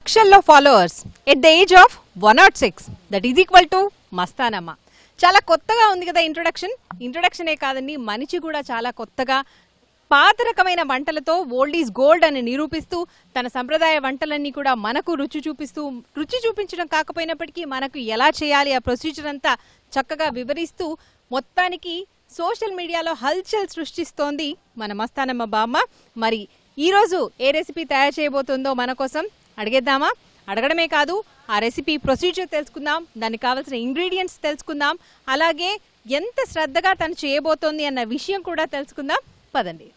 లక్షల్లో followers at the age of one nought six that is equal to Mastanamma చాలా కొత్తగా ఉంది కదా ఇంట్రొడక్షన్ ఇంట్రొడక్షనే కాదండి మనిషి కూడా చాలా కొత్తగా పాత రకమైన వంటలతో ఓల్డ్ ఈజ్ గోల్డ్ అని నిరూపిస్తూ తన సంప్రదాయ వంటలన్నీ కూడా మనకు రుచి చూపిస్తూ రుచి చూపించడం కాకపోయినప్పటికీ మనకు ఎలా చేయాలి ఆ ప్రొసీజర్ అంతా చక్కగా వివరిస్తూ మొత్తానికి సోషల్ మీడియాలో హల్చల్ సృష్టిస్తోంది మన మస్తానమ్మ బామ్మ మరి ఈరోజు ఏ రెసిపీ తయారు చేయబోతుందో మన కోసం అడిగేద్దామా అడగడమే కాదు ఆ రెసిపీ ప్రొసీజర్ తెలుసుకుందాం దానికి కావాల్సిన ఇంగ్రీడియంట్స్ తెలుసుకుందాం అలాగే ఎంత శ్రద్ధగా తను చేయబోతోంది అన్న విషయం కూడా తెలుసుకుందాం పదండి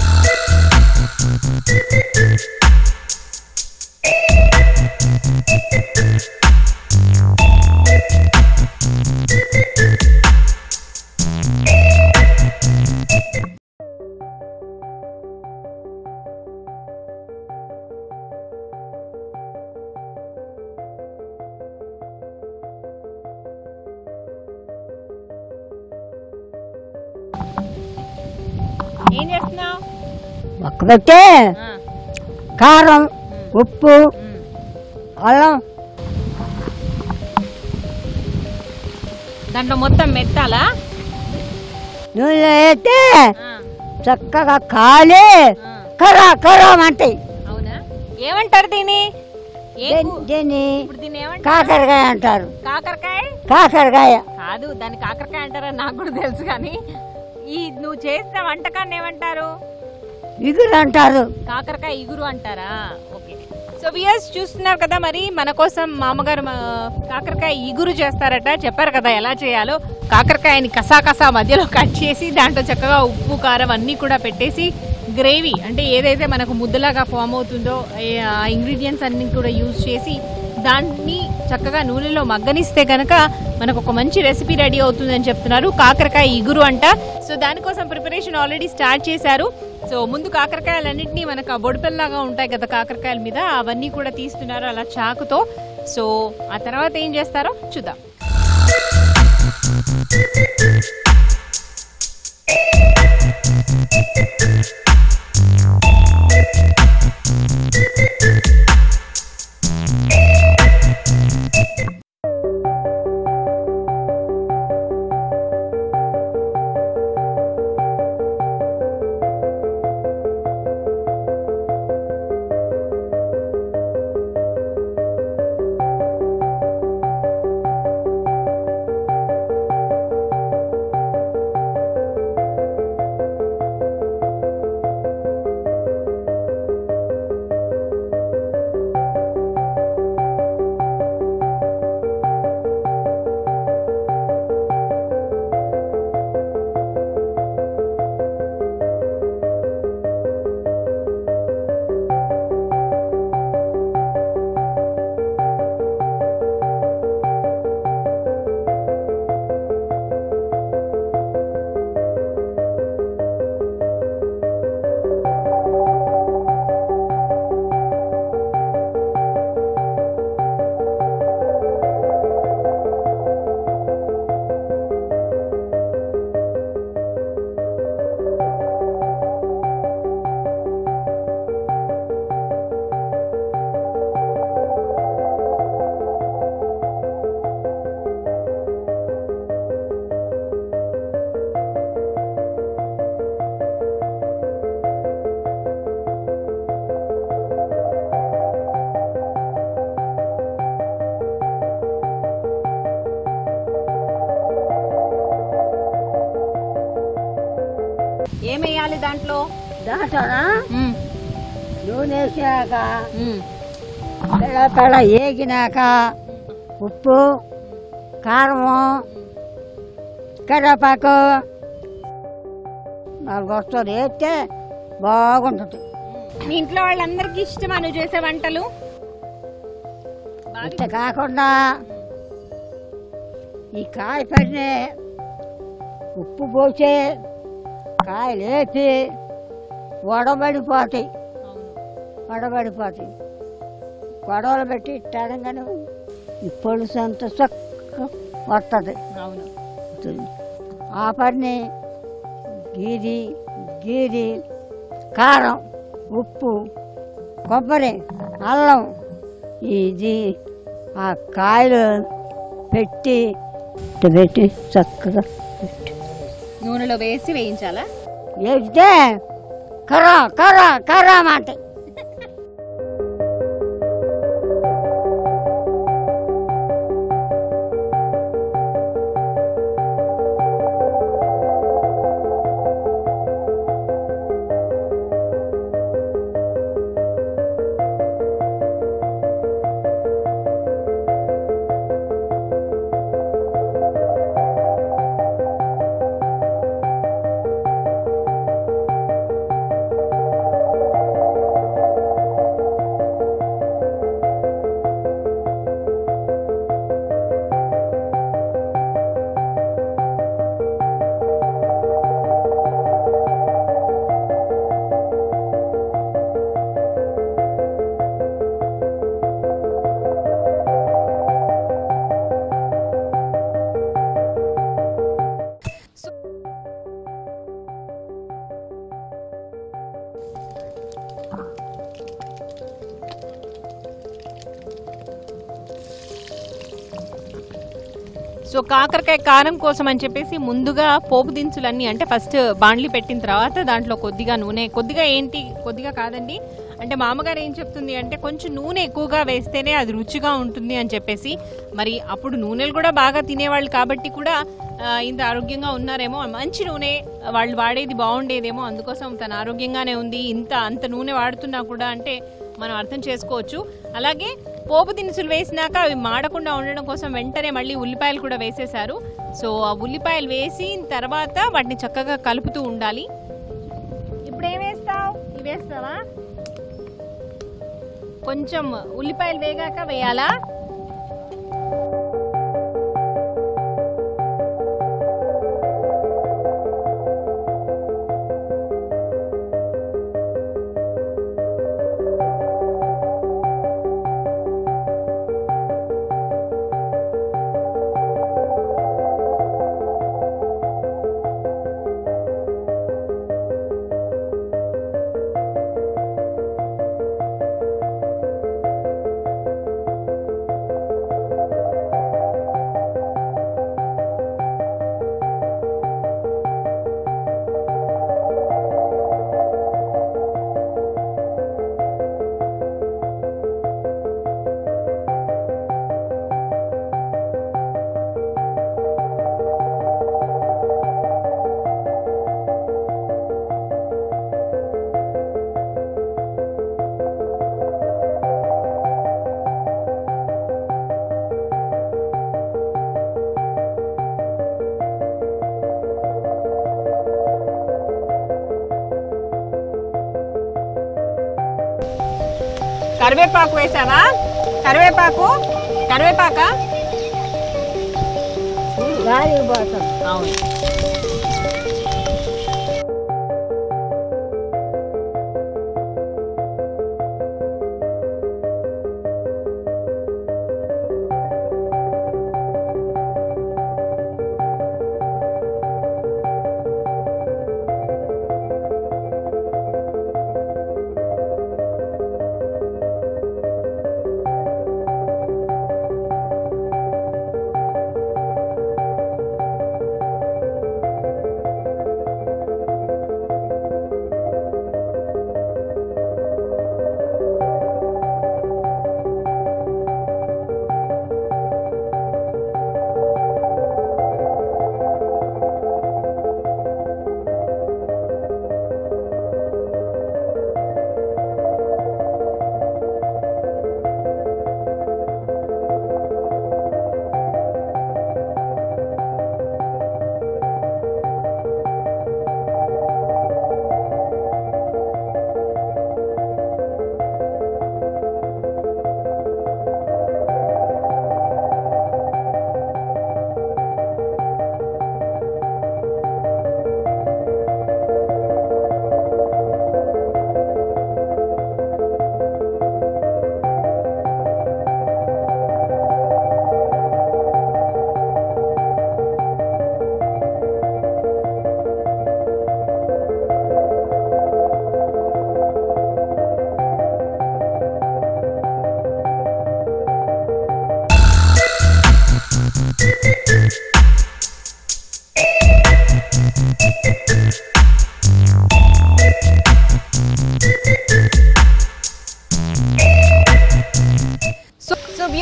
ఏం చేస్తున్నావు ఒక్క పెట్టే కారం ఉప్పు అల్లం దాంట్లో మొత్తం మెత్తాలా నూనె వేస్తే చక్కగా కాలి కరా కరామంటాయి అవునా ఏమంటారు దీన్ని ఏం దీన్ని- కూ- దీన్ని ఇప్పుడు దీన్ని ఏమంటారు కాకరకాయ అంటారు కాకరకాయ కాకరకాయ కాదు దాన్ని కాకరకాయ అంటారని నాకు కూడా తెలుసు కానీ ఈ నువ్వు చేసిన వంటకాన్ని ఏమంటారు ఇగురు అంటారు కాకరకాయ ఇగురు అంటారా ఓకే సో వియర్స్ చూస్తున్నారు కదా మరి మన కోసం మామగారు మా- కాకరకాయ ఇగురు చేస్తారట చెప్పారు కదా ఎలా చేయాలో కాకరకాయని కసా కసా మధ్యలో కట్ చేసి దాంట్లో చక్కగా ఉప్పు కారం అన్నీ కూడా పెట్టేసి గ్రేవీ అంటే ఏదైతే మనకు ముద్దలాగా ఫామ్ అవుతుందో ఏ- ఆ ఇంగ్రీడియంట్స్ అన్ని కూడా యూజ్ చేసి దాన్ని చక్కగా నూనెలో మగ్గనిస్తే కనుక మనకు ఒక మంచి రెసిపీ రెడీ అవుతుందని చెప్తున్నారు కాకరకాయ ఇగురు అంట సో దానికోసం ప్రిపరేషన్ ఆల్రెడీ స్టార్ట్ చేశారు సో ముందు కాకరకాయలన్నింటినీ మనకు ఆ బొడిపెల్లాగా ఉంటాయి కదా కాకరకాయల మీద అవన్నీ కూడా తీస్తున్నారు అలా చాకుతో సో ఆ తర్వాత ఏం చేస్తారో చూద్దాం ఏమేయాలి దాంట్లో దాంట్లోనా మ్మ్. నూనె వేసాక మ్మ్. పెళ్ళ పెళ్ళ ఏగినాక ఉప్పు కారము కరివేపాకు నాలుగు వస్తువులు వేస్తే బాగుంటుంది మీ ఇంట్లో వాళ్ళందరికీ ఇష్టమా నువ్వు చేసే వంటలు ఇంత కాకుండా ఈ కాయ పడిన ఉప్పు పోసి కాయలు వేసి వడబడిపోతాయి వడబడిపోతాయి గొడవలు పెట్టి తడంగానే ఈ పొలుసు అంత చక్క వస్తుంది అవును ఆ పడిని గీరి గీరి కారం ఉప్పు కొబ్బరి అల్లం ఇది ఆ కాయలు పెట్టి ఇట్ట పెట్టి చక్కగా పెట్టి నూనెలో వేసి వేయించాలా వేస్తే కర్ర కర్ర కర్ర మాట సో కాకరకాయ కారం కోసం అని చెప్పేసి ముందుగా పోపు దినుసులన్నీ అంటే ఫస్ట్ బాండ్లీ పెట్టిన తర్వాత దాంట్లో కొద్దిగా నూనె కొద్దిగా ఏంటి కొద్దిగా కాదండి అంటే మామగారు ఏం చెప్తుంది అంటే కొంచెం నూనె ఎక్కువగా వేస్తేనే అది రుచిగా ఉంటుంది అని చెప్పేసి మరి అప్పుడు నూనెలు కూడా బాగా తినేవాళ్ళు కాబట్టి కూడా ఆ, ఇంత ఆరోగ్యంగా ఉన్నారేమో మంచి నూనె వాళ్ళు వాడేది బాగుండేదేమో అందుకోసం తన ఆరోగ్యంగానే ఉంది ఇంత అంత నూనె వాడుతున్నా కూడా అంటే మనం అర్థం చేసుకోవచ్చు అలాగే పోపు దినుసులు వేసినాక అవి మాడకుండా ఉండడం కోసం వెంటనే మళ్ళీ ఉల్లిపాయలు కూడా వేసేశారు సో ఆ ఉల్లిపాయలు వేసి తర్వాత వాటిని చక్కగా కలుపుతూ ఉండాలి ఇప్పుడు ఏం వేస్తావు ఇవి వేస్తావా కొంచెం ఉల్లిపాయలు వేగాక వేయాలా కరివేపాకు వేసావా కరివేపాకు కరివేపాక గాలికి పోతాం అవును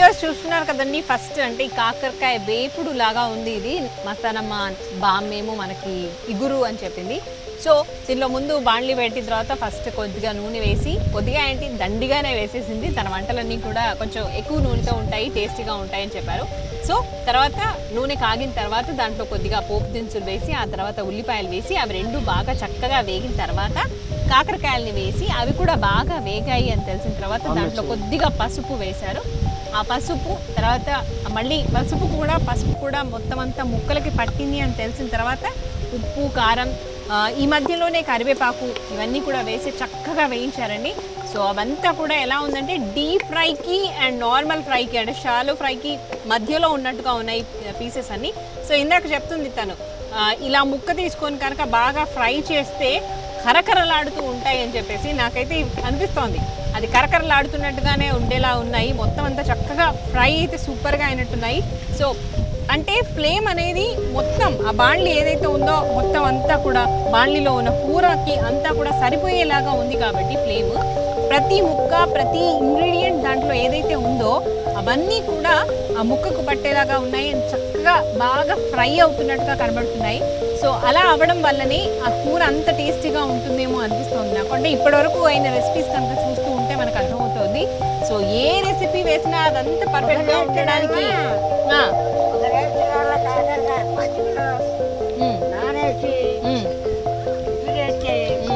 వ్యూయర్స్ చూస్తున్నారు కదండి ఫస్ట్ అంటే ఈ కాకరకాయ వేపుడు లాగా ఉంది ఇది మస్తానమ్మ బామ్మేమో మనకి ఇగురు అని చెప్పింది సో దీనిలో ముందు బాండ్లీ పెట్టిన తర్వాత ఫస్ట్ కొద్దిగా నూనె వేసి కొద్దిగా ఏంటి దండిగానే వేసేసింది తన వంటలన్నీ కూడా కొంచెం ఎక్కువ నూనెతో ఉంటాయి టేస్టీగా ఉంటాయి అని చెప్పారు సో తర్వాత నూనె కాగిన తర్వాత దాంట్లో కొద్దిగా పోపు దినుసులు వేసి ఆ తర్వాత ఉల్లిపాయలు వేసి అవి రెండు బాగా చక్కగా వేగిన తర్వాత కాకరకాయల్ని వేసి అవి కూడా బాగా వేగాయి అని తెలిసిన తర్వాత దాంట్లో కొద్దిగా పసుపు వేశారు ఆ పసుపు తర్వాత మళ్ళీ పసుపు కూడా పసుపు కూడా మొత్తం అంతా ముక్కలకి పట్టింది అని తెలిసిన తర్వాత ఉప్పు కారం ఆ, ఈ మధ్యలోనే కరివేపాకు ఇవన్నీ కూడా వేసి చక్కగా వేయించారండి సో అవంతా కూడా ఎలా ఉందంటే డీప్ ఫ్రైకి అండ్ నార్మల్ ఫ్రైకి అంటే షాలో ఫ్రైకి మధ్యలో ఉన్నట్టుగా ఉన్నాయి పీసెస్ అన్ని సో ఇందాక చెప్తుంది తను ఆ, ఇలా ముక్క తీసుకొని కనుక బాగా ఫ్రై చేస్తే కరకరలాడుతూ ఉంటాయి అని చెప్పేసి నాకైతే అనిపిస్తోంది అది కరకరలాడుతున్నట్టుగానే ఉండేలా ఉన్నాయి మొత్తం అంతా చక్కగా ఫ్రై అయితే సూపర్గా అయినట్టున్నాయి సో అంటే ఫ్లేమ్ అనేది మొత్తం ఆ బాండ్లీ ఏదైతే ఉందో మొత్తం అంతా కూడా బాండ్లీలో ఉన్న కూరకి అంతా కూడా సరిపోయేలాగా ఉంది కాబట్టి ఫ్లేమ్ ప్రతి ముక్క ప్రతి ఇంగ్రీడియంట్ దాంట్లో ఏదైతే ఉందో అవన్నీ కూడా ఆ ముక్కకు పట్టేలాగా ఉన్నాయి and చక్కగా బాగా ఫ్రై అవుతున్నట్టుగా కనబడుతున్నాయి సో అలా అవ్వడం వల్లనే ఆ కూర అంత టేస్టీగా ఉంటుందేమో అనిపిస్తుంది నాకు అంటే ఇప్పటివరకు అయిన రెసిపీస్ కనుక చూస్తూ ఉంటే మనకు అర్థమవుతుంది సో ఏ రెసిపీ వేసినా అదంతా పర్ఫెక్ట్గా ఉండడానికి ఆ, ఒక రేపు వాళ్ళ కాకరకాయ పచ్చిమిరప ఉమ్, నానేసి ఉమ్. ఇదిగేస్తే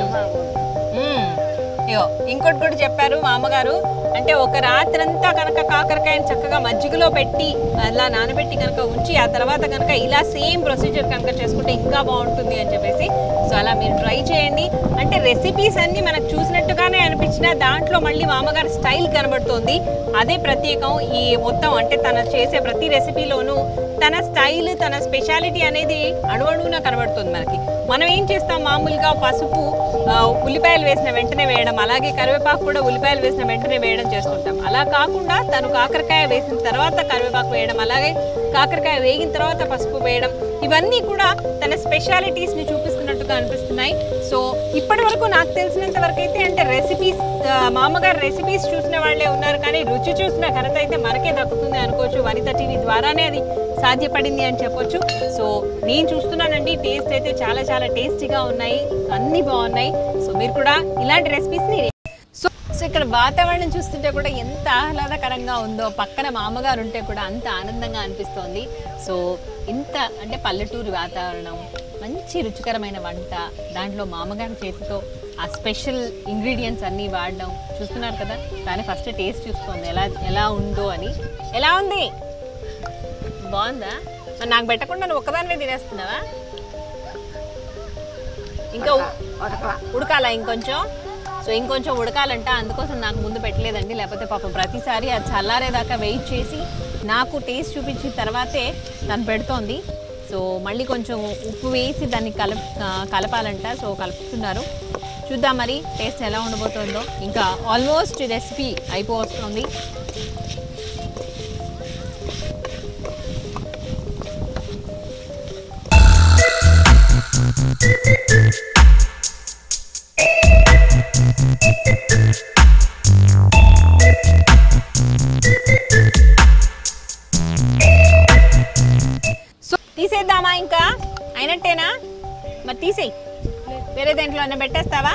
మ్మ్. ఇగో ఇంకోటి కూడా చెప్పారు మా అమ్మగారు అంటే ఒక రాత్రంతా కనుక కాకరకాయని చక్కగా మజ్జిగలో పెట్టి అలా నానబెట్టి కనుక ఉంచి ఆ తర్వాత కనుక ఇలా సేమ్ ప్రొసీజర్ కనుక చేసుకుంటే ఇంకా బాగుంటుంది అని చెప్పేసి సో అలా మీరు ట్రై చేయండి అంటే రెసిపీస్ అన్ని మనకు చూసినట్టుగానే అనిపించిన దాంట్లో మళ్ళీ మా అమ్మగారి స్టైల్ కనబడుతోంది అదే ప్రత్యేకం ఈ మొత్తం అంటే తన చేసే ప్రతి రెసిపీలోనూ తన స్టైల్ తన స్పెషాలిటీ అనేది అణువణువున కనబడుతుంది మనకి మనం ఏం చేస్తాం మామూలుగా పసుపు ఆ, ఉల్లిపాయలు వేసిన వెంటనే వేయడం అలాగే కరివేపాకు కూడా ఉల్లిపాయలు వేసిన వెంటనే వేయడం చేస్తుంటాం అలా కాకుండా తను కాకరకాయ వేసిన తర్వాత కరివేపాకు వేయడం అలాగే కాకరకాయ వేగిన తర్వాత పసుపు వేయడం ఇవన్నీ కూడా తన స్పెషాలిటీస్ ని చూపిస్తున్నట్టుగా అనిపిస్తున్నాయి సో ఇప్పటి వరకు నాకు తెలిసినంత వరకు అయితే అంటే రెసిపీస్ మా అమ్మగారు రెసిపీస్ చూసిన వాళ్ళే ఉన్నారు కానీ రుచి చూసిన ఘనత అయితే మనకే దక్కుతుంది అనుకోవచ్చు వనిత టీవీ ద్వారానే అది సాధ్యపడింది అని చెప్పొచ్చు సో నేను చూస్తున్నానండి టేస్ట్ అయితే చాలా చాలా టేస్టీగా ఉన్నాయి అన్నీ బాగున్నాయి సో మీరు కూడా ఇలాంటి రెసిపీస్ని సో సో ఇక్కడ వాతావరణం చూస్తుంటే కూడా ఎంత ఆహ్లాదకరంగా ఉందో పక్కన మామగారు ఉంటే కూడా అంత ఆనందంగా అనిపిస్తోంది సో ఇంత అంటే పల్లెటూరు వాతావరణం మంచి రుచికరమైన వంట దాంట్లో మామగారి చేతితో ఆ స్పెషల్ ఇంగ్రీడియంట్స్ అన్నీ వాడడం చూస్తున్నారు కదా దాని ఫస్ట్ టేస్ట్ చూసుకోండి ఎలా ఎలా ఉందో అని ఎలా ఉంది బాగుందా మరి నాకు పెట్టకుండా నువ్వు ఒక్కదానివే తినేస్తున్నావా ఇంకా ఉ- ఉడకాలా ఇంకొంచెం సో ఇంకొంచెం ఉడకాలంట అందుకోసం నాకు ముందు పెట్టలేదండి లేకపోతే పాపం ప్రతిసారి అది చల్లారేదాకా వెయిట్ చేసి నాకు టేస్ట్ చూపించిన తర్వాతే తను పెడుతోంది సో మళ్ళీ కొంచెం ఉప్పు వేసి దాన్ని కలప ఆ, కలపాలంట సో కలుపుతున్నారు చూద్దాం మరి టేస్ట్ ఎలా ఉండబోతుందో ఇంకా ఆల్మోస్ట్ రెసిపీ అయిపోతుంది సో తీసేద్దామా ఇంకా అయినట్టేనా మరి తీసేయి వేరే దేంట్లో అన్న పెట్టేస్తావా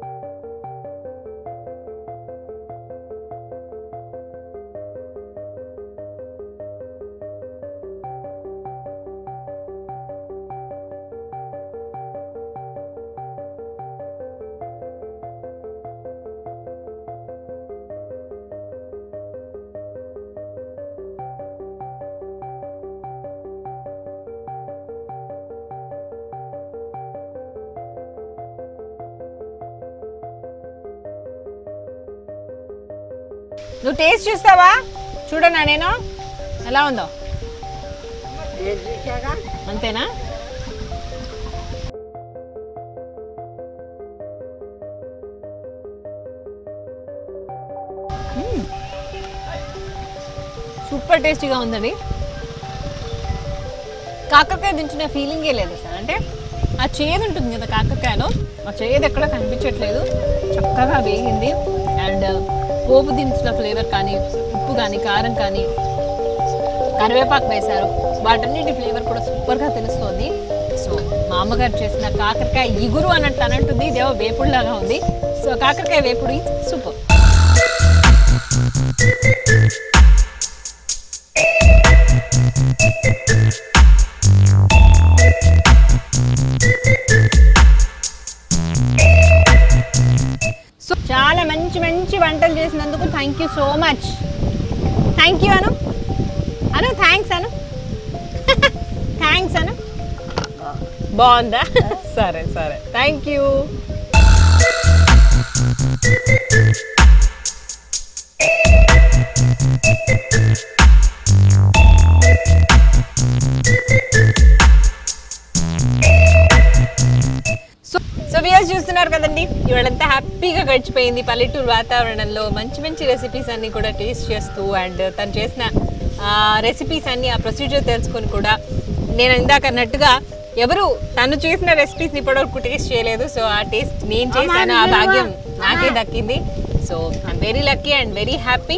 నువ్వు టేస్ట్ చూస్తావా చూడనా నేను ఎలా ఉందో అంతేనా మ్మ్. సూపర్ టేస్టీగా ఉందండి కాకరకాయ తింటున్న ఫీలింగే లేదు సార్ అంటే ఆ చేదు ఉంటుంది కదా కాకరకాయలో ఆ చేదు ఎక్కడ కనిపించట్లేదు చక్కగా వేగింది అండ్ పోపు దినుసుల ఫ్లేవర్ కానీ ఉప్పు కానీ కారం కానీ కరివేపాకు వేశారు వాటన్నిటి ఫ్లేవర్ కూడా సూపర్గా తెలుస్తుంది సో మా అమ్మగారు చేసిన కాకరకాయ ఇగురు అన్నట్టు అన్నట్టుంది ఇదేమో వేపుడులాగా ఉంది సో కాకరకాయ వేపుడు సూపర్ సో చాలా మంచి మంచి వంటలు చేసినందుకు thank you so much thank you Anu Anu thanks Anu thanks Anu బాగుందా సరే సరే thank you so so views చూస్తున్నారు కదండి ఇవాళంతా హ్యాపీగా గడిచిపోయింది పల్లెటూరు వాతావరణంలో మంచి మంచి రెసిపీస్ అన్ని కూడా టేస్ట్ చేస్తూ అండ్ తను చేసిన రెసిపీస్ అన్ని ఆ ప్రొసీజర్ తెలుసుకొని కూడా నేను ఇందాక అన్నట్టుగా ఎవరు తను చేసిన రెసిపీస్ని ఇప్పటివరకు టేస్ట్ చేయలేదు సో ఆ టేస్ట్ నేను చేశాను ఆ భాగ్యం నాకే దక్కింది so I'm very lucky and very happy